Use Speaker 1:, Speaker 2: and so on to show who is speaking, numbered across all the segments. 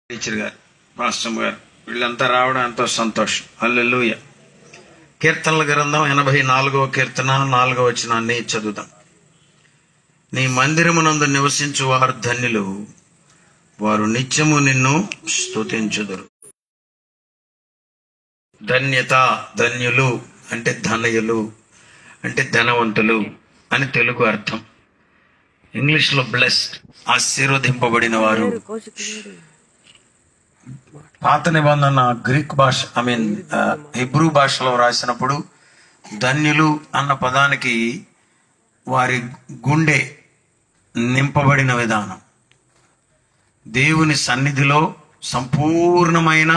Speaker 1: Teacher గారు master గారు వీళ్ళంతా రావడం ఎంతో సంతోషం హల్లెలూయ కీర్తనల గ్రంథం ఎనభై నాలుగవ కీర్తన నాలుగవ వచనాన్ని చదువుదాం నీ మందిరమునందు నివసించు వారు ధన్యులు వారు నిత్యము నిన్ను స్తుతించుదురు ధన్యత ధన్యులు అంటే ధనయులు అంటే ధనవంతులు అని తెలుగు అర్థం ఇంగ్లీష్లో బ్లెస్డ్ ఆశీర్వదింపబడిన వారు పాత నిబంధన గ్రీక్ భాష ఐ మీన్ హిబ్రూ భాషలో రాసినప్పుడు ధన్యులు అన్న పదానికి వారి గుండె నింపబడిన విధానం దేవుని సన్నిధిలో సంపూర్ణమైన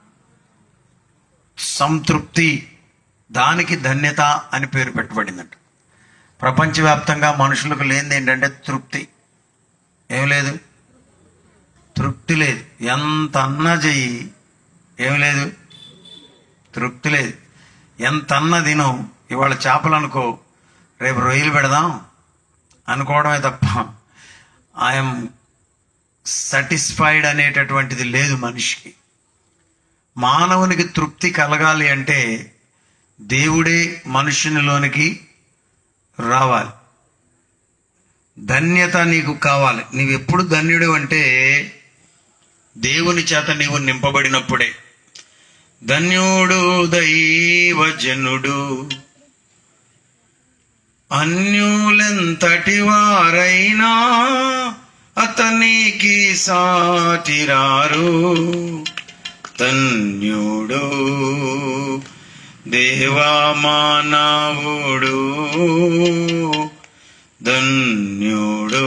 Speaker 1: సంతృప్తి దానికి ధన్యత అని పేరు పెట్టబడిందంట ప్రపంచవ్యాప్తంగా మనుషులకు లేనిది ఏంటంటే తృప్తి ఏం లేదు తృప్తి లేదు ఎంత అన్నా చెయ్యి ఏం లేదు తృప్తి లేదు ఎంత అన్న తిను ఇవాళ చేపలు అనుకో రేపు రొయ్యలు పెడదాం అనుకోవడమే తప్ప ఐఎమ్ సాటిస్ఫైడ్ అనేటటువంటిది లేదు మనిషికి మానవునికి తృప్తి కలగాలి అంటే దేవుడే మనుషునిలోనికి రావాలి ధన్యత నీకు కావాలి నీవు ఎప్పుడు ధన్యుడు అంటే దేవుని చేత నీవు నింపబడినప్పుడే ధన్యుడు దైవజనుడు అన్యులెంతటి వారైనా అతనికి సాటిరారు ధన్యుడు దేవా మానవుడు ధన్యుడు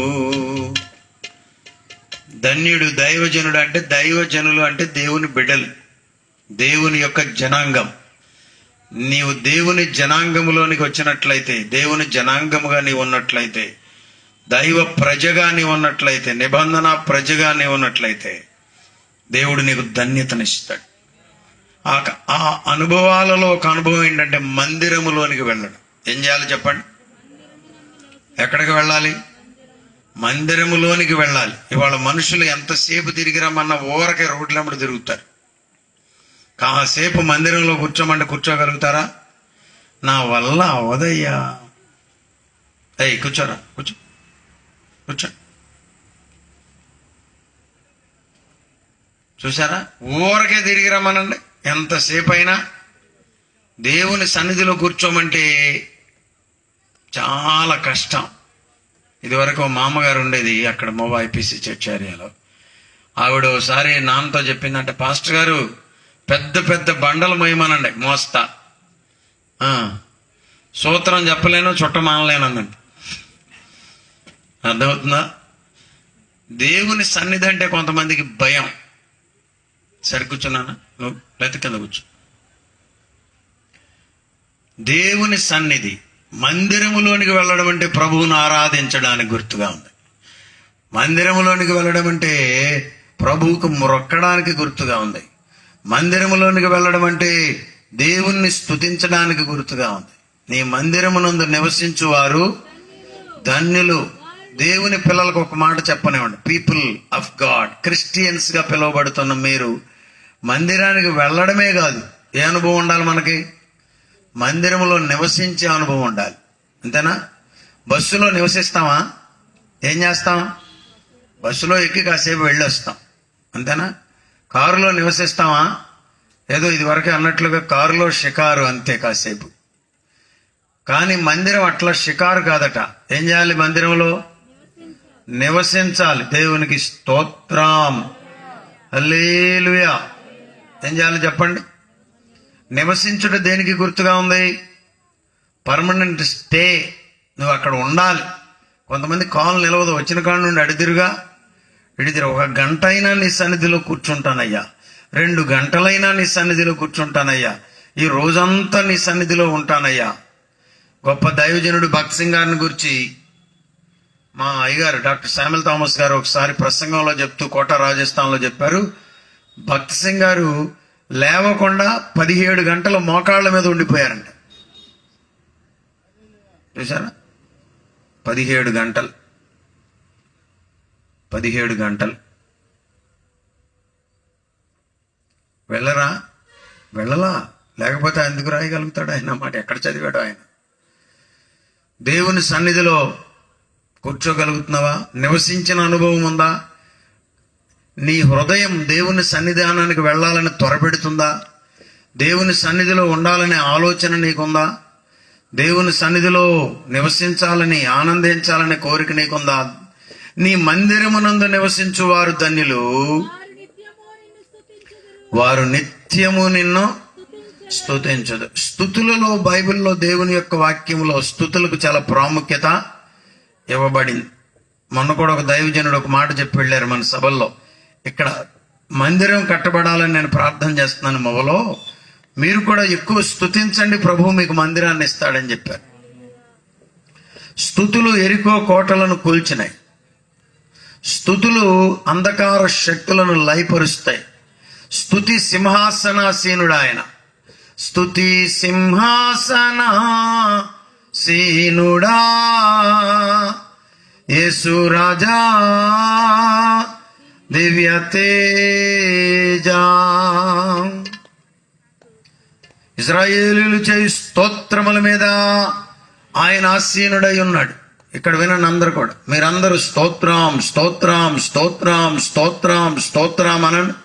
Speaker 1: ధన్యుడు దైవజనుడు అంటే దైవజనులు అంటే దేవుని బిడ్డలు దేవుని యొక్క జనాంగం నీవు దేవుని జనాంగములోనికి వచ్చినట్లయితే దేవుని జనాంగముగా నీవు ఉన్నట్లయితే దైవ ప్రజగా నీవు ఉన్నట్లయితే నిబంధన ప్రజగా నీవు ఉన్నట్లయితే దేవుడు నీకు ధన్యతనిస్తాడు ఆ ఆ అనుభవాలలో ఒక అనుభవం ఏంటంటే మందిరములోనికి వెళ్ళడం ఏం చేయాలి చెప్పండి ఎక్కడికి వెళ్ళాలి మందిరములోనికి వెళ్ళాలి ఇవాళ మనుషులు ఎంతసేపు తిరిగి రమ్మన్న ఊరకే రోడ్లమ్మడి తిరుగుతారు కాసేపు మందిరంలో కూర్చోమంటే కూర్చోగలుగుతారా నా వల్ల అవదయ్యా ఏయ్ కూర్చోరా కూర్చో కూర్చో చూసారా ఊరకే తిరిగి రమ్మనండి ఎంతసేపు అయినా దేవుని సన్నిధిలో కూర్చోమంటే చాలా కష్టం ఇదివరకు మా మామగారు ఉండేది అక్కడ మోవా ఐపీసీ చర్చ్ ఏరియాలో ఆవిడ ఒకసారి నాన్నతో చెప్పిందంటే పాస్టర్ గారు పెద్ద పెద్ద బండలు మోయమనండి మోస్తా ఆ, సూత్రం చెప్పలేను చుట్ట మానలేనందండి అర్థమవుతుందా దేవుని సన్నిధి అంటే కొంతమందికి భయం సరి కూర్చున్నానా నువ్వు లేకపోతే కింద కూర్చో దేవుని సన్నిధి మందిరములోనికి వెళ్ళడం అంటే ప్రభువును ఆరాధించడానికి గుర్తుగా ఉంది మందిరములోనికి వెళ్ళడం అంటే ప్రభువుకు మొరక్కడానికి గుర్తుగా ఉంది మందిరములోనికి వెళ్ళడం అంటే దేవుణ్ణి స్తుతించడానికి గుర్తుగా ఉంది నీ మందిరమునందు నివసించు వారు ధన్యులు దేవుని పిల్లలకు ఒక మాట చెప్పనివ్వండి పీపుల్ ఆఫ్ గాడ్ క్రిస్టియన్స్ గా పిలువబడుతున్న మీరు మందిరానికి వెళ్ళడమే కాదు ఏ అనుభవం ఉండాలి మనకి మందిరంలో నివసించే అనుభవం ఉండాలి అంతేనా బస్సులో నివసిస్తామా ఏం చేస్తాం బస్సులో ఎక్కి కాసేపు వెళ్ళి వస్తాం అంతేనా కారులో నివసిస్తామా ఏదో ఇది వరకే అన్నట్లుగా కారులో షికారు అంతే కాసేపు కానీ మందిరం అట్లా షికారు కాదట ఏం చేయాలి మందిరంలో నివసించాలి దేవునికి స్తోత్రం హల్లెలూయా ఏం చేయాలి చెప్పండి నివసించుట దేనికి గుర్తుగా ఉంది పర్మనెంట్ స్టే నువ్వు అక్కడ ఉండాలి కొంతమంది కాలు నిలవదు వచ్చిన కాడ నుండి అడిదిరుగా ఇడిదిరు ఒక గంట అయినా నీ సన్నిధిలో కూర్చుంటానయ్యా రెండు గంటలైనా నీ సన్నిధిలో కూర్చుంటానయ్యా ఈ రోజంతా నీ సన్నిధిలో ఉంటానయ్యా గొప్ప దైవజనుడు భక్త్ సింగ్ గారిని గురించి మా అయ్యగారు డాక్టర్ శామిల్ థామస్ గారు ఒకసారి ప్రసంగంలో చెప్తూ కోట రాజస్థాన్లో చెప్పారు భక్త్ సింగ్ గారు లేవకుండా పదిహేడు గంటల మోకాళ్ళ మీద ఉండిపోయారంట చూసారా పదిహేడు గంటలు పదిహేడు గంటలు వెళ్ళరా వెళ్ళలా లేకపోతే ఎందుకు రాయగలుగుతాడు ఆయన ఆ మాట ఎక్కడ చదివాడు ఆయన దేవుని సన్నిధిలో కూర్చోగలుగుతున్నావా నివసించిన అనుభవం ఉందా నీ హృదయం దేవుని సన్నిధానానికి వెళ్ళాలని త్వరపెడుతుందా దేవుని సన్నిధిలో ఉండాలనే ఆలోచన నీకుందా దేవుని సన్నిధిలో నివసించాలని ఆనందించాలనే కోరిక నీకుందా నీ మందిరమునందు నివసించు వారు ధన్యులు
Speaker 2: వారు నిత్యము నిన్ను స్తుతించెదరు.
Speaker 1: వారు నిత్యము నిన్ను స్తుతించదు స్థుతులలో బైబిల్లో దేవుని యొక్క వాక్యంలో స్థుతులకు చాలా ప్రాముఖ్యత ఇవ్వబడింది మొన్న కూడా ఒక దైవజనుడు ఒక మాట చెప్పి వెళ్ళారు మన సభల్లో ఇక్కడ మందిరం కట్టబడాలని నేను ప్రార్థన చేస్తున్నాను మొవలో మీరు కూడా ఎక్కువ స్థుతించండి ప్రభు మీకు మందిరాన్ని ఇస్తాడని చెప్పారు స్థుతులు ఎరికో కోటలను కూల్చినాయి స్థుతులు అంధకార శక్తులను లయపరుస్తాయి స్థుతి సింహాసనాసీనుడు ఆయన స్థుతి సింహాసన సీనుడా యేసు రాజా దివ్య తేజా ఇజ్రాయేలీలు చేయి స్తోత్రముల మీద ఆయన ఆసీనుడై ఉన్నాడు ఇక్కడ వినండి అందరు కూడా మీరందరూ స్తోత్రం స్తోత్రం స్తోత్రం స్తోత్రం స్తోత్రం అనండి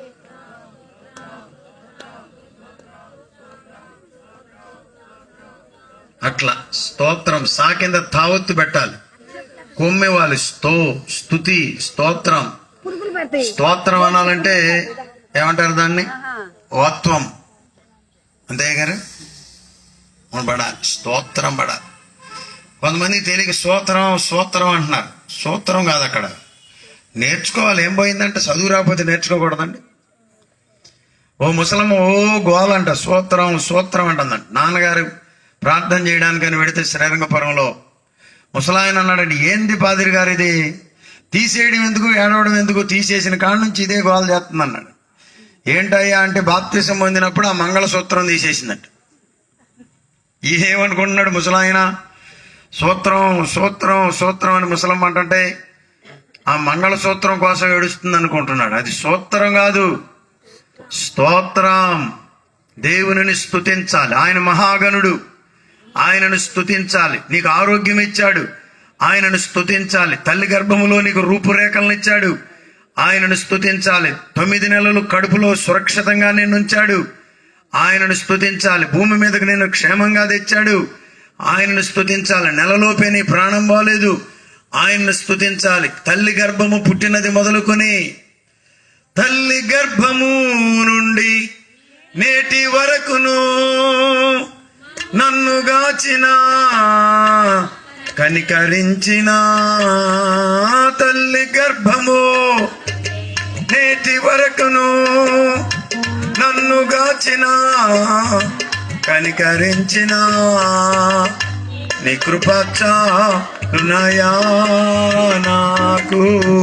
Speaker 1: అట్లా స్తోత్రం సా కింద తావత్తు పెట్టాలి కొమ్మె వాళ్ళు స్తో స్తుతి స్తోత్రం
Speaker 2: పురుగులు పడతాయి
Speaker 1: స్తోత్రం అనాలంటే ఏమంటారు దాన్ని
Speaker 2: ఆహా.
Speaker 1: ఓత్వం అంతే గారు మనం పడాలి స్తోత్రం పడాలి కొంతమంది తెలియక స్తోత్రం స్తోత్రం అంటున్నారు స్తోత్రం కాదు అక్కడ నేర్చుకోవాలి ఏం పోయిందంటే చదువు రాకపోతే నేర్చుకోకూడదండి ఓ ముసలమ్మ ఓ గోలంట స్తోత్రం స్తోత్రం అంటుందంట నాన్నగారు ప్రార్థన చేయడానికని వెడితే శ్రీరంగపురంలో ముసలాయన అన్నాడండి ఏంది పాదిరి గారు ఇది తీసేయడం ఎందుకు ఏడవడం ఎందుకు తీసేసిన కాడ నుంచి ఇదే గోల చేస్తుంది అన్నాడు ఏంటయ్యా అంటే బాప్తిసం పొందినప్పుడు ఆ మంగళసూత్రం తీసేసిందంట ఏమనుకుంటున్నాడు ముసలాయన సూత్రం సూత్రం సూత్రం అని ముసలమ్మ అంటుంటే ఆ మంగళసూత్రం కోసం ఏడుస్తుంది అనుకుంటున్నాడు అది సూత్రం కాదు స్తోత్రం దేవునిని స్తుతించాలి ఆయన మహాగణుడు ఆయనను స్తుతించాలి నీకు ఆరోగ్యం ఇచ్చాడు ఆయనను స్తుతించాలి తల్లి గర్భములో నీకు రూపురేఖలను ఇచ్చాడు ఆయనను స్తుతించాలి తొమ్మిది నెలలు కడుపులో సురక్షితంగా నేను ఉంచాడు ఆయనను స్తుతించాలి భూమి మీదకి నేను క్షేమంగా తెచ్చాడు ఆయనను స్తుతించాలి నెలలోపే నీ ప్రాణం బాలేదు ఆయనను స్తుతించాలి తల్లి గర్భము పుట్టినది మొదలుకొని తల్లి గర్భము నుండి నేటి వరకును నన్ను గాచిన కనికరించిన తల్లి గర్భము నేటి వరకును నన్ను గాచిన కనికరించిన నీ కృపచాలునయా నాకు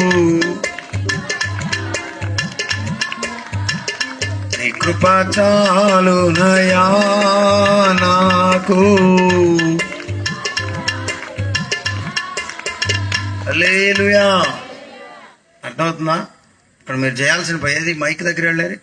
Speaker 1: నీ కృప చాలునయా నాకు హల్లెలూయా అర్థమవుతుందా ఇక్కడ మీరు చేయాల్సిన పని ఏది మైక్ దగ్గర వెళ్ళారు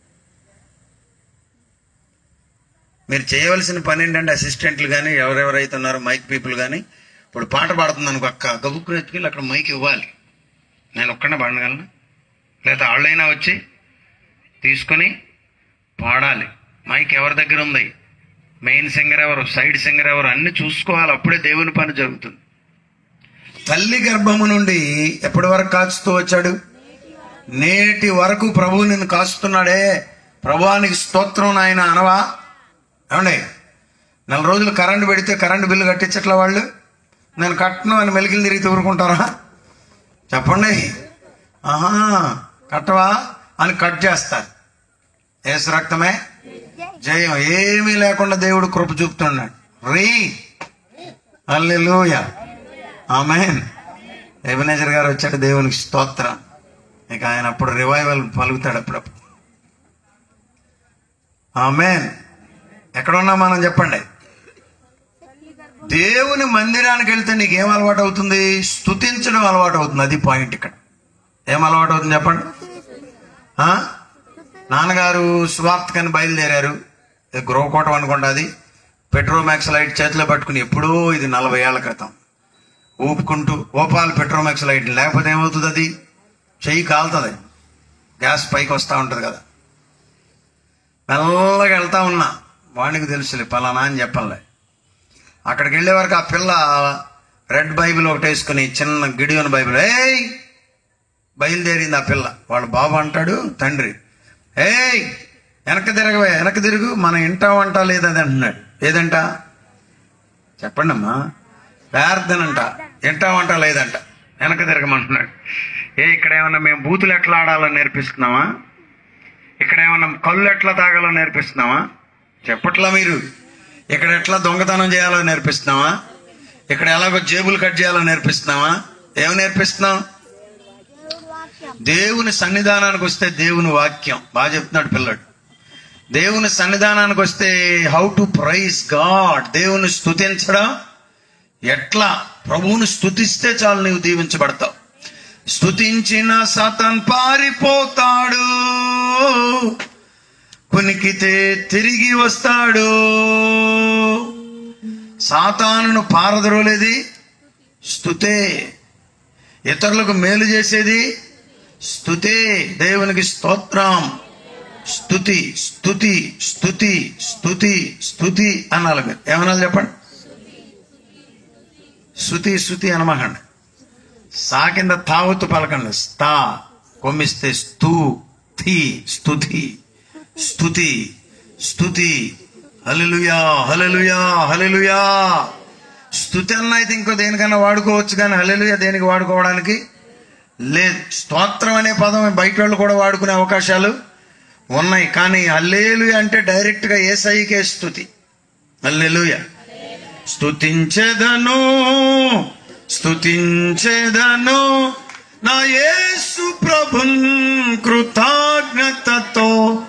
Speaker 1: మీరు చేయవలసిన పని ఏంటంటే అసిస్టెంట్లు కానీ ఎవరెవరైతే ఉన్నారో మైక్ పీపుల్ కానీ ఇప్పుడు పాట పాడుతుంది అనుకో అక్క గబుక్కుని ఎత్తుకెళ్ళి అక్కడ మైక్ ఇవ్వాలి నేను ఒక్కడే పాడగలను లేదా వాళ్ళైనా వచ్చి తీసుకొని పాడాలి మైక్ ఎవరి దగ్గర ఉంది మెయిన్ సింగర్ ఎవరు సైడ్ సింగర్ ఎవరు అన్ని చూసుకోవాలి అప్పుడే దేవుని పని జరుగుతుంది తల్లి గర్భము నుండి ఎప్పటి వరకు కాచుతూ వచ్చాడు నేటి వరకు ప్రభువు నిన్ను కాస్తున్నాడే ప్రభువానికి స్తోత్రం నాయన అనవా ఏమండి నెల రోజులు కరెంటు పెడితే కరెంటు బిల్లు కట్టించట్లా వాళ్ళు నేను కట్టను అని మెలికలు తిరిగి ఊరుకుంటారా చెప్పండి ఆహా కట్టవా అని కట్ చేస్తారు ఏసు రక్తమే జయం ఏమీ లేకుండా దేవుడు కృప చూపుతున్నాడు రీ అల్లెలూయ ఆమెన్ ఎబినేజర్ గారు వచ్చాడు దేవునికి స్తోత్రం ఇక ఆయన అప్పుడు రివైవల్ పలుకుతాడు అప్పుడప్పుడు ఆమెన్ ఎక్కడున్నా మనం చెప్పండి దేవుని మందిరానికి వెళ్తే నీకు ఏం అలవాటు అవుతుంది స్తుతించడం అలవాటు అవుతుంది అది పాయింట్ ఇక్కడ ఏం అలవాటు అవుతుంది చెప్పండి ఆ? నాన్నగారు సువార్తకని బయలుదేరారు ఇది గృహకోటం అనుకుంటుంది పెట్రోమాక్స్ లైట్ చేతిలో పట్టుకుని ఎప్పుడో ఇది నలభై ఏళ్ల క్రితం ఊపుకుంటూ ఓపాల్ పెట్రోమాక్స్ లైట్ లేకపోతే ఏమవుతుంది అది చెయ్యి కాలుతుంది గ్యాస్ పైకి వస్తూ ఉంటుంది కదా మెల్లగా వెళ్తా ఉన్నా వాడికి తెలుసులే పలానా అని చెప్పలే అక్కడికి వెళ్ళే వరకు ఆ పిల్ల రెడ్ బైబిల్ ఒకటి వేసుకుని చిన్న గిడియోని బైబిల్ ఏయ్ బయలుదేరింది ఆ పిల్ల వాళ్ళ బాబు అంటాడు తండ్రి ఏయ్ వెనక్కి తిరగవే వెనక్కి తిరుగు మనం వింటామంటా లేదని అంటున్నాడు ఏదంట చెప్పండి అమ్మా ప్రార్థనంట వింటామంట లేదంట వెనక్కి తిరగమంటున్నాడు ఏ ఇక్కడ ఏమన్నా మేము బూతులు ఎట్లా ఆడాలని నేర్పిస్తున్నామా ఇక్కడ ఏమన్నా కళ్ళు ఎట్లా తాగాలో నేర్పిస్తున్నావా చెప్పట్లా మీరు ఇక్కడ ఎట్లా దొంగతనం చేయాలో నేర్పిస్తున్నావా ఇక్కడ ఎలాగో జేబులు కట్ చేయాలో నేర్పిస్తున్నావా ఏమి నేర్పిస్తున్నాం దేవుని సన్నిధానానికి వస్తే దేవుని వాక్యం బాగా చెప్తున్నాడు పిల్లడు దేవుని సన్నిధానానికి వస్తే హౌ టు ప్రైజ్ గాడ్ దేవుని స్తుతించడం ఎట్లా ప్రభువుని స్తుతిస్తే చాలు నీవు దీవించబడతావు స్తుతించిన సతన్ పారిపోతాడు కునికితే తిరిగి వస్తాడు సాతానును పారద్రోలేది స్తుతే ఇతరులకు మేలు చేసేది స్తుతే దేవునికి స్తోత్రం స్తుతి స్తుతి స్తుతి స్తుతి స్తుతి అనాలి మీరు ఏమనాలి చెప్పండి శృతి శృతి అనమాకండి సా కింద తావత్తు పలకండి స్థా కొమ్మిస్తే స్తూ థి స్తుతి స్తుతి స్తుతి హలలుయా హలలుయా హలలుయా స్తుతి అన్న అయితే ఇంకో దేనికన్నా వాడుకోవచ్చు కానీ హలలుయా దేనికి వాడుకోవడానికి లేదు స్తోత్రం అనే పదం బయట వాళ్ళు కూడా వాడుకునే అవకాశాలు ఉన్నాయి కానీ హల్లేలు అంటే డైరెక్ట్ గా ఏసైకే స్థుతి హల్లెలూయా స్తుతించెదను స్తుతించెదను నా యేసు ప్రభున్ కృతజ్ఞతతో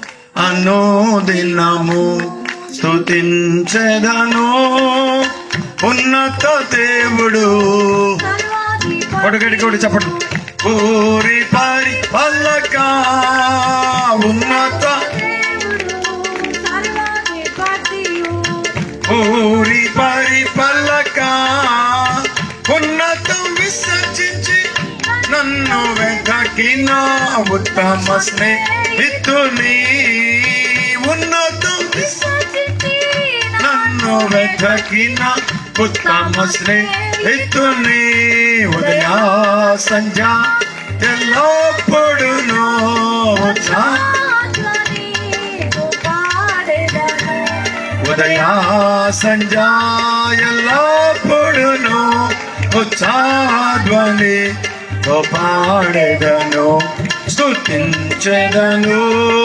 Speaker 1: అనుదినము స్తుతించెదను ఉన్నత దేవుడు కొడుకడి కొడు చెప్పండి ఊరి పారి పల్లక ఉన్నత ఊరి పారి పల్లక ఉన్నతం విసర్జించి నన్ను వెతకిన ఉత్తమ స్నేహితుని ఉన్నతం విసర్జించి నన్ను వెతకిన ఉత్తమ స్నేహితుని ఉదయ సంజ ఎల్లప్పుడును ఉత్సాహ ఉదయ సంజాయల్లప్పుడును ఉత్సాధ్వని పాడెదను స్తుతించెదను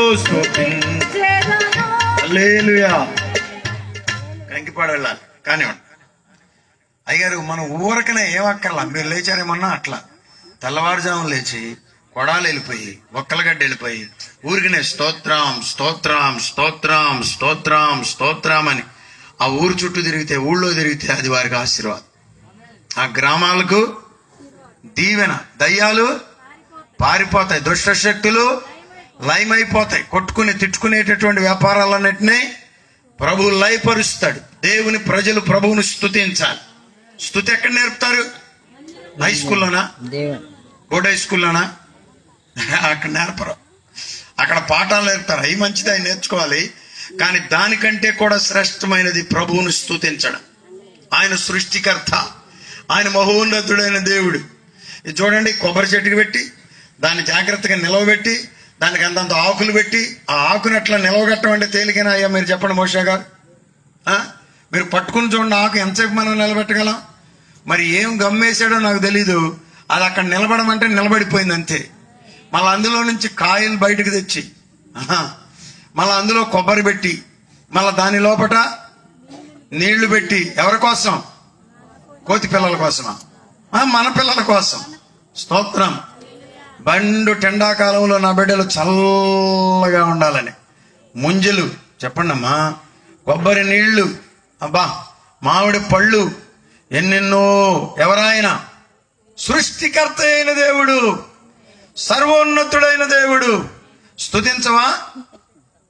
Speaker 1: స్తుతించలేలుయా కంకిపాడు వెళ్ళాలి కానివ్వండి అయ్యారు మనం ఊరకనే ఏమక్కర్లా మీరు లేచారేమన్నా అట్లా తెల్లవారుజాము లేచి కొడాలు వెళ్ళిపోయి ఒక్కలగడ్డ వెళ్ళిపోయి ఊరికినే స్తోత్రం స్తోత్రం స్తోత్రం స్తోత్రం స్తోత్రం అని ఆ ఊరు చుట్టూ తిరిగితే ఊళ్ళో తిరిగితే అది వారికి ఆశీర్వాదం ఆ గ్రామాలకు దీవెన దయ్యాలు పారిపోతాయి దుష్ట శక్తులు లయమైపోతాయి కొట్టుకుని తిట్టుకునేటటువంటి వ్యాపారాలన్నింటినీ ప్రభువు లయపరుస్తాడు దేవుని ప్రజలు ప్రభువును స్తుతించాలి స్తుతి ఎక్కడ నేర్పుతారు హై స్కూల్లోనా బోర్డ్ హై స్కూల్లోనా అక్కడ నేర్పరు అక్కడ పాఠాలు నేర్పుతారు అవి మంచిది అవి నేర్చుకోవాలి కానీ దానికంటే కూడా శ్రేష్టమైనది ప్రభువును స్తుతించడం ఆయన సృష్టికర్త ఆయన మహోన్నతుడైన దేవుడు ఇది చూడండి కొబ్బరి చెట్టుకు పెట్టి దాన్ని జాగ్రత్తగా నిలవబెట్టి దానికి అంతంత ఆకులు పెట్టి ఆ ఆకుని అట్లా నిలవగట్టం అంటే తేలికైనా అయ్యా మీరు చెప్పండి మోషా గారు ఆ? మీరు పట్టుకుని చూడండి ఆకు ఎంతసేపు మనం నిలబెట్టగలం మరి ఏం గమ్మేశాడో నాకు తెలీదు అది అక్కడ నిలబడమంటే నిలబడిపోయింది అంతే మళ్ళీ అందులో నుంచి కాయలు బయటకు తెచ్చి ఆహా. మళ్ళీ అందులో కొబ్బరి పెట్టి మళ్ళీ దాని లోపట నీళ్లు పెట్టి ఎవరి కోసం కోతి పిల్లల కోసమా ఆ, మన పిల్లల కోసం స్తోత్రం బండు టెండాకాలంలో నా బిడ్డలు చల్లగా ఉండాలని ముంజలు చెప్పండి అమ్మా కొబ్బరి నీళ్లు అబ్బా మామిడి పళ్ళు ఎన్నెన్నో ఎవరాయన సృష్టికర్త అయిన దేవుడు సర్వోన్నతుడైన దేవుడు స్తుతించవా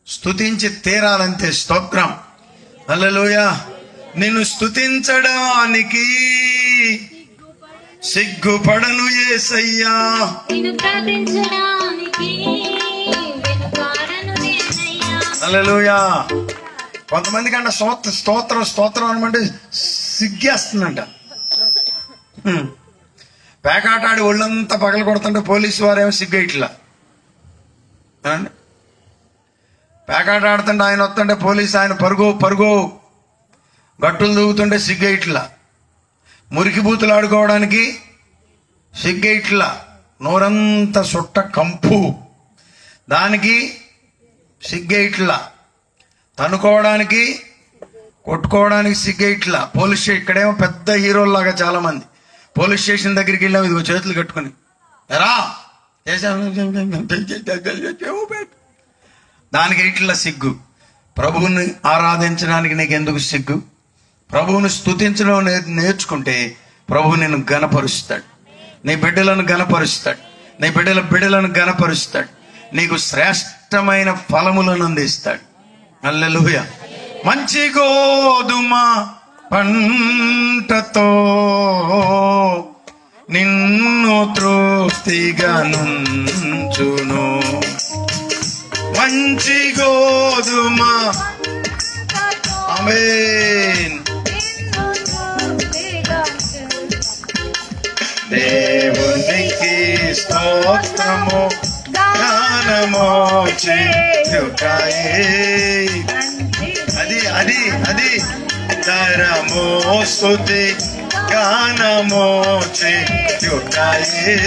Speaker 1: స్తుతించి తీరాలంతే స్తోత్రం హల్లెలూయా నిన్ను స్తుతించడానికి సిగ్గుపడను ఏసయ్యా
Speaker 3: నిన్ను ప్రార్థించడానికి వెనుకాడను నేనయ్యా
Speaker 1: హల్లెలూయా కొంతమంది కంటే స్తోత్ర స్తోత్రం స్తోత్రం అనమంటే సిగ్గేస్తుందంట హ్మ్. పేకాటాడి ఒళ్ళంతా పగల కొడుతుంటే పోలీసు వారేమో సిగ్గేయట్లా ఏమండి? పేకాట ఆడుతుంటే ఆయన వస్తుంటే పోలీసు ఆయన పరుగు పరుగు గట్టులు దూగుతుంటే సిగ్గేయట్లా మురికి బూతులు ఆడుకోవడానికి సిగ్గేయట్లా నోరంతా సుట్ట కంపు దానికి సిగ్గేయట్లా తనుకోవడానికి కొట్టుకోవడానికి సిగ్గేయట్లా పోలీస్ స్టేషన్ ఇక్కడేమో పెద్ద హీరోల్లాగా చాలా మంది పోలీస్ స్టేషన్ దగ్గరికి వెళ్ళాము ఇదిగో చేతులు కట్టుకుని ఎరా చేసాము దానికి ఇట్లా సిగ్గు ప్రభువుని ఆరాధించడానికి నీకు ఎందుకు సిగ్గు ప్రభువుని స్తుతించడం నే- నేర్చుకుంటే ప్రభువు నిన్ను గనపరుస్తాడు నీ బిడ్డలను గనపరుస్తాడు నీ బిడ్డల బిడ్డలను గనపరుస్తాడు నీకు శ్రేష్టమైన ఫలములను అందిస్తాడు అల్లెలుయ మంచి గోధుమ పంటతో నిన్ను తృప్తిగా నుంచును మంచి గోధుమ ఆమేన్ దేవునికి స్తోత్రము గానము చేయుటయే అది అది అది తరము స్తుతి గానము చేయుటయే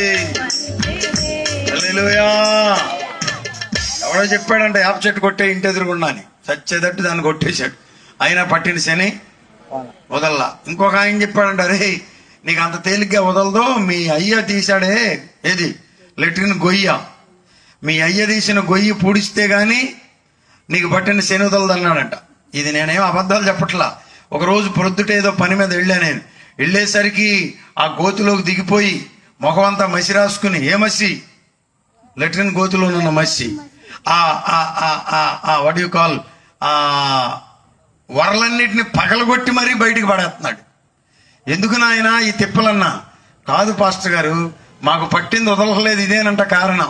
Speaker 1: హల్లెలూయా ఎవడో చెప్పాడంటే యాప చెట్టు కొట్టే ఇంటి ఎదురుగుండా అని చచ్చేదట్టు దాన్ని కొట్టేశాడు అయినా పట్టిన శని వదల్లా ఇంకొక ఆయన చెప్పాడంట అరే నీకు అంత తేలిగ్గా వదలదు మీ అయ్య తీశాడే ఏది లెట్రిన్ గొయ్య మీ అయ్య తీసిన గొయ్యి పూడిస్తే గాని నీకు పట్టిన శని వదలదు అన్నాడంట ఇది నేనేం అబద్ధాలు చెప్పట్లా ఒక రోజు ప్రొద్దుట ఏదో పని మీద వెళ్ళా నేను వెళ్ళేసరికి ఆ గోతులోకి దిగిపోయి ముఖమంతా మసి రాసుకుని ఏ మసి లెట్రిన్ గోతులో ఉన్న మసి ఆ ఆ ఆ ఆ ఆ వాట్ యు కాల్ ఆ వరలన్నిటిని పగలగొట్టి మరీ బయటికి పడేస్తున్నాడు ఎందుకు నాయన ఈ తిప్పలన్నా కాదు పాస్టర్ గారు మాకు పట్టింది వదలలేదు ఇదేనంట కారణం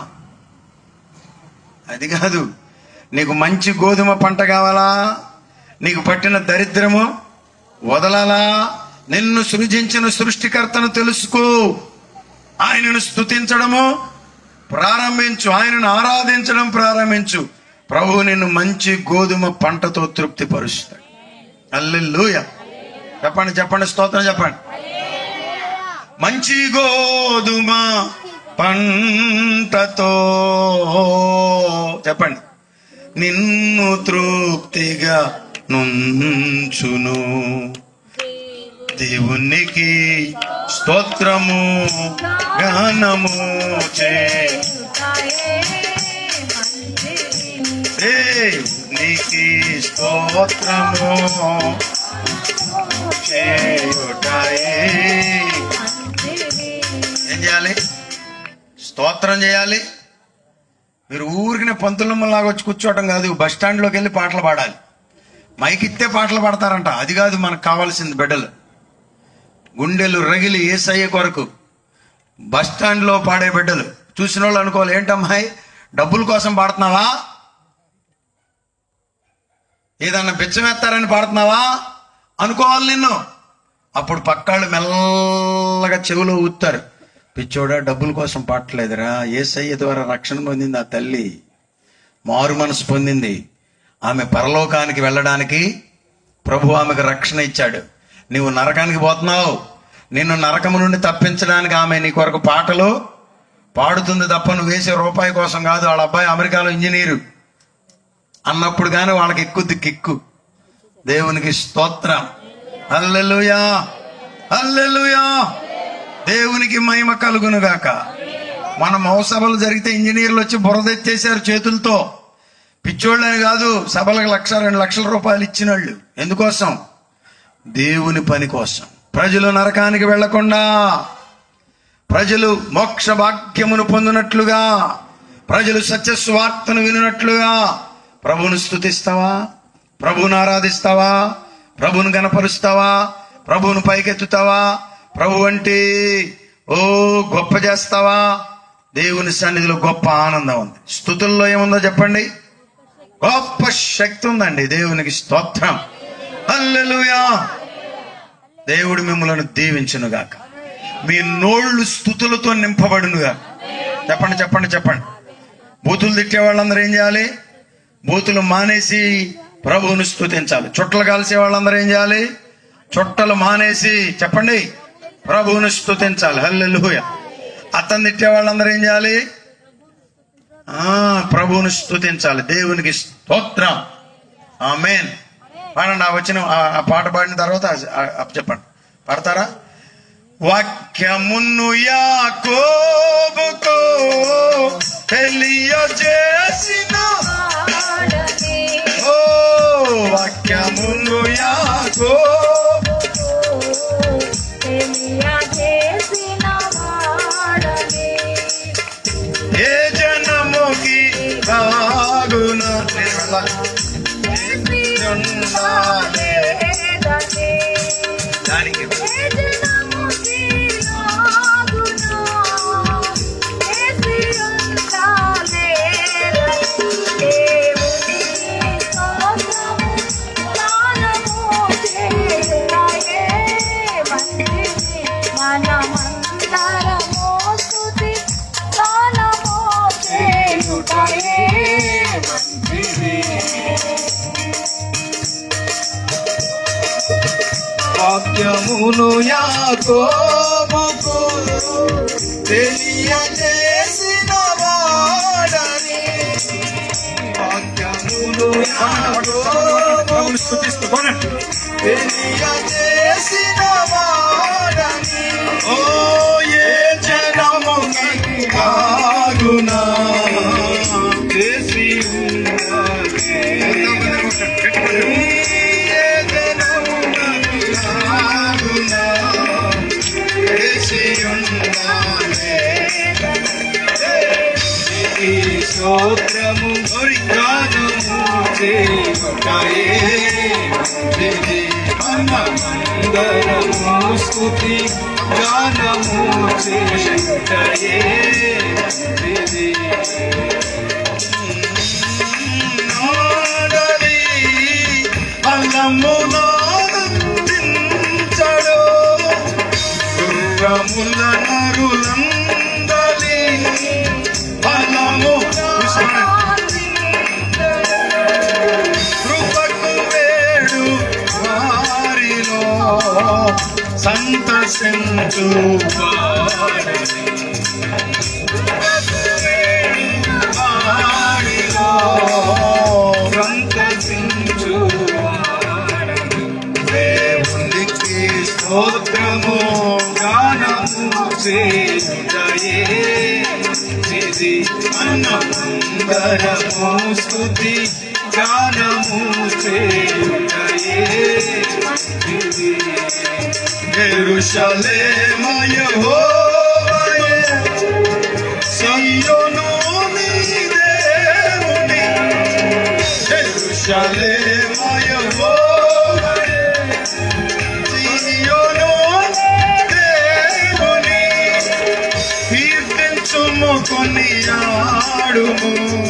Speaker 1: అది కాదు నీకు మంచి గోధుమ పంట కావాలా నీకు పట్టిన దరిద్రము వదలాలా నిన్ను సృజించిన సృష్టికర్తను తెలుసుకో ఆయనను స్తుతించడము ప్రారంభించు ఆయనను ఆరాధించడం ప్రారంభించు ప్రభు నిన్ను మంచి గోధుమ పంటతో తృప్తిపరుస్తాడు అల్లెల్లుయ చెప్పండి చెప్పండి స్తోత్రం చెప్పండి మంచి గోధుమ పంటతో చెప్పండి నిన్ను తృప్తిగా నుంచును దేవునికి స్తోత్రము గానము చే దేవునికి స్తోత్రము చేయుటయే ఏం చేయాలి స్తోత్రం చేయాలి మీరు ఊరికినే పంతులమ్మలాగా వచ్చి కూర్చోవటం కాదు బస్ స్టాండ్లోకి వెళ్ళి పాటలు పాడాలి మైకిత్తే పాటలు పాడతారంట అది కాదు మనకు కావాల్సింది బిడ్డలు గుండెలు రగిలి ఏసయ్య కొరకు బస్ స్టాండ్లో పాడే బిడ్డలు చూసిన వాళ్ళు అనుకోవాలి ఏంటమ్మాయి డబ్బుల కోసం పాడుతున్నావా ఏదన్నా బిచ్చమెత్తారని పాడుతున్నావా అనుకోవాలి నిన్ను అప్పుడు పక్కాళ్ళు మెల్లగా చెవిలో ఊతారు పిచ్చోడా డబ్బుల కోసం పాడలేదురా ఏసయ్య ద్వారా రక్షణ పొందింది ఆ తల్లి మారు మనసు పొందింది ఆమె పరలోకానికి వెళ్ళడానికి ప్రభు ఆమెకు రక్షణ ఇచ్చాడు నీవు నరకానికి పోతున్నావు నిన్ను నరకము నుండి తప్పించడానికి ఆమె నీ కొరకు పాటలు పాడుతుంది తప్ప నువ్వు వేసే రూపాయి కోసం కాదు వాళ్ళ అబ్బాయి అమెరికాలో ఇంజనీరు అన్నప్పుడు కానీ వాళ్ళకి ఎక్కుద్ది కిక్కు దేవునికి స్తోత్రం అల్లెలుయా అల్లెలుయా దేవునికి మహిమ కలుగునుగాక మన మౌసభలు జరిగితే ఇంజనీర్లు వచ్చి బురదెత్తేసారు చేతులతో పిచ్చోళ్ళని కాదు సభలకు లక్ష రెండు లక్షల రూపాయలు ఇచ్చిన వాళ్ళు ఎందుకోసం దేవుని పని కోసం ప్రజలు నరకానికి వెళ్లకుండా ప్రజలు మోక్ష భాగ్యమును పొందినట్లుగా ప్రజలు సత్య స్వార్థను వినినట్లుగా ప్రభువును స్థుతిస్తావా ప్రభువును ఆరాధిస్తావా ప్రభువును గనపరుస్తావా ప్రభువును పైకెత్తుతావా ప్రభు అంటే ఓ గొప్ప చేస్తావా దేవుని సన్నిధిలో గొప్ప ఆనందం ఉంది స్థుతుల్లో ఏముందో చెప్పండి గొప్ప శక్తి ఉందండి దేవునికి స్తోత్రం హల్లెలూయా దేవుడు మిమ్మల్ని దీవించునుగాక మీ నోళ్ళు స్థుతులతో నింపబడునుగా చెప్పండి చెప్పండి చెప్పండి బూతులు తిట్టే వాళ్ళందరూ ఏం చేయాలి బూతులు మానేసి ప్రభువును స్థుతించాలి చుట్టలు కాల్సే వాళ్ళందరూ ఏం చేయాలి చుట్టలు మానేసి చెప్పండి ప్రభువును స్థుతించాలి హల్లెలూయ అతను తిట్టే వాళ్ళందరూ ఏం చేయాలి ఆ ప్రభువును స్థుతించాలి దేవునికి స్తోత్రం ఆమేన్ పాడండి ఆ వచ్చిన ఆ- ఆ పాట పాడిన తర్వాత ఆ- ఆ చెప్పండి పాడతారా వాక్యమును యాకోబుకు తెలియజేసిన
Speaker 3: వాడనే
Speaker 1: ఓ వాక్యమును యాకో
Speaker 3: తెలియజేసిన వాడనే
Speaker 1: ఏ జనముకి బాగున నేను వెళ్ళాలి.
Speaker 3: లేదనే
Speaker 1: దానికి వాక్యమును యాకోబుకు తెలియజేసిన వాడని వాక్యమును యాకోబుకు తెలియజేసిన వాడని ఓ ఏ జనముకి కాగునా చేసి ఉన్నది. ఏ జనముకి కాగునా చేసి ఉన్నది. స్తోత్రము గానము చేయుటయే అందరము స్తుతి గానము చేయుటయే నాడలి బలమునందించడు గుర్రముల నరులందలి బలము కృపకు వేడు వారిలో సంతసించు వారిని. కృపకు వేడు వారిలో సంతసించు వారిని. దేవునికి స్తోత్రము గానము చేయుటయే ఇది అన్నమందరము స్తుతి గానము చేయుటయే ఇది యెరూషలేమయెహోవాయే సయ్యోను నీ దేవుని యెరూషలేమయెహోవాయే సయ్యోను దేవుని కీర్తించుము కొనియాడుము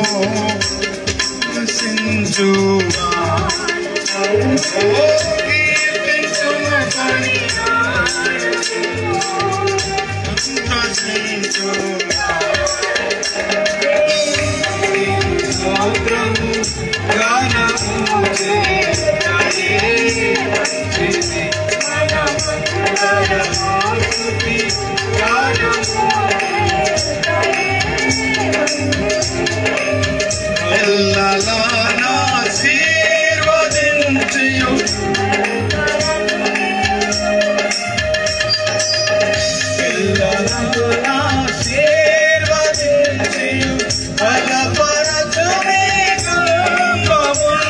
Speaker 1: సింజువా ఓ కీర్తించుము కొనియాడుము సింజువా స్తోత్రము గానము చేయుటయే చేసి స్తుతి గానము ఎల్లలా నాశీర్వదించియు ఎల్లలా నాశీర్వదించియు బలపరచుని కుటుంబమును.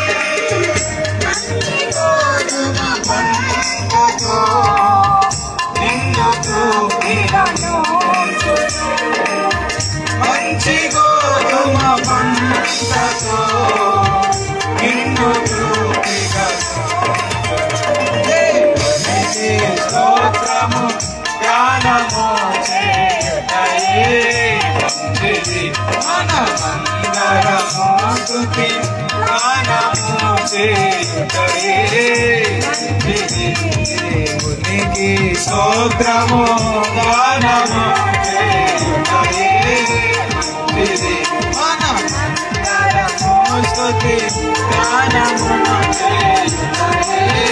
Speaker 1: నిన్నుకు మంచి గోధుమ పంటతో
Speaker 4: గానము చేయుటయే మంచిది మనమందరము స్తుతి గానము చేయుటయే మంచిది దేవునికి స్తోత్రము గానము చేయుటయే మంచిది మనమందరము స్తుతి గానము చేయుటయే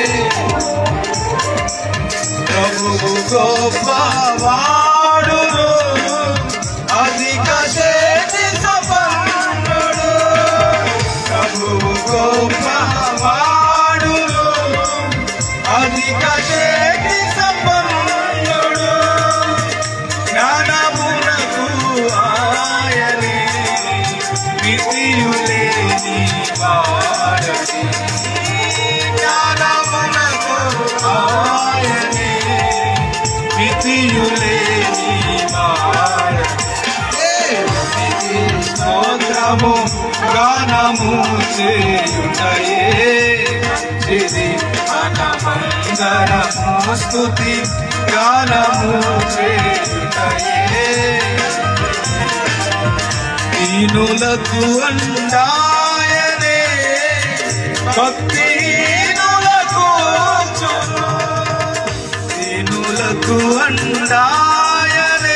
Speaker 4: ప్రభువు గొప్పవాడును అధిక శక్తి సంపన్నుడు ప్రభువు గొప్పవాడును అధిక శక్తి సంపన్నుడు జ్ఞానమునకు ఆయనే మితియులేని వాడని జ్ఞానమునకు ఆయనే మితియులేని వాడని స్తోత్రము గానము చేయుటయే ఇది మనమందరము స్తుతి గానము చేయుటయే దీనులకు అండాయనే భక్తిహీనులకు చూను దీనులకు అండాయనే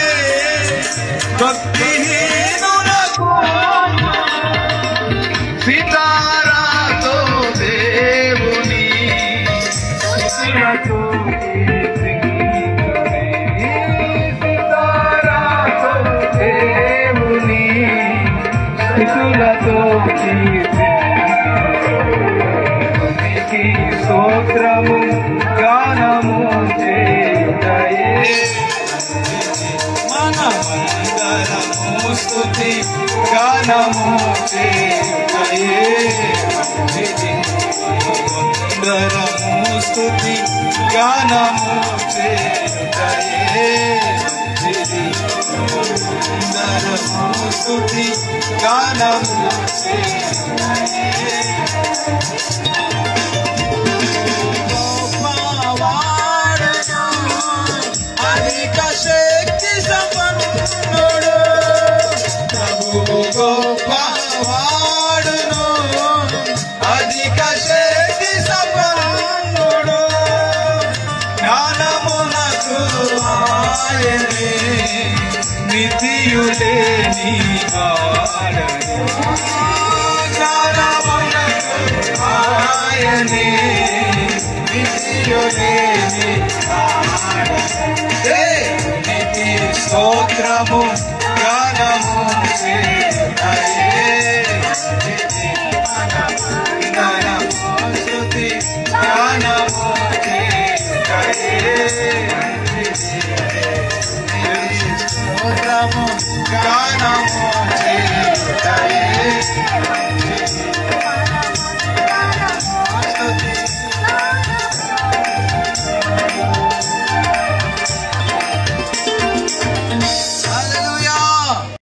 Speaker 4: భక్తిహీనులకు సితారాతో దేవుని శిశులకు సితారాతో దేవుని శిశులతో నీకి స్తోత్రము గానము చేయుటయే మనమందరము స్తుతి గానము చేయుటయే అందరము స్తుతి గానము చేయుటయే అందరము స్తుతి గానము చేయుటయే అధిక శక్తి సంపన్నుడు ప్రభువు గొప్పవాడును అధిక శక్తి సంపన్నుడు జ్ఞానమునకు ఆయనే నితియులేని వాడని జ్ఞానమునకు ఆయనే నితియులేని వాడని స్తోత్రము గానము చేయ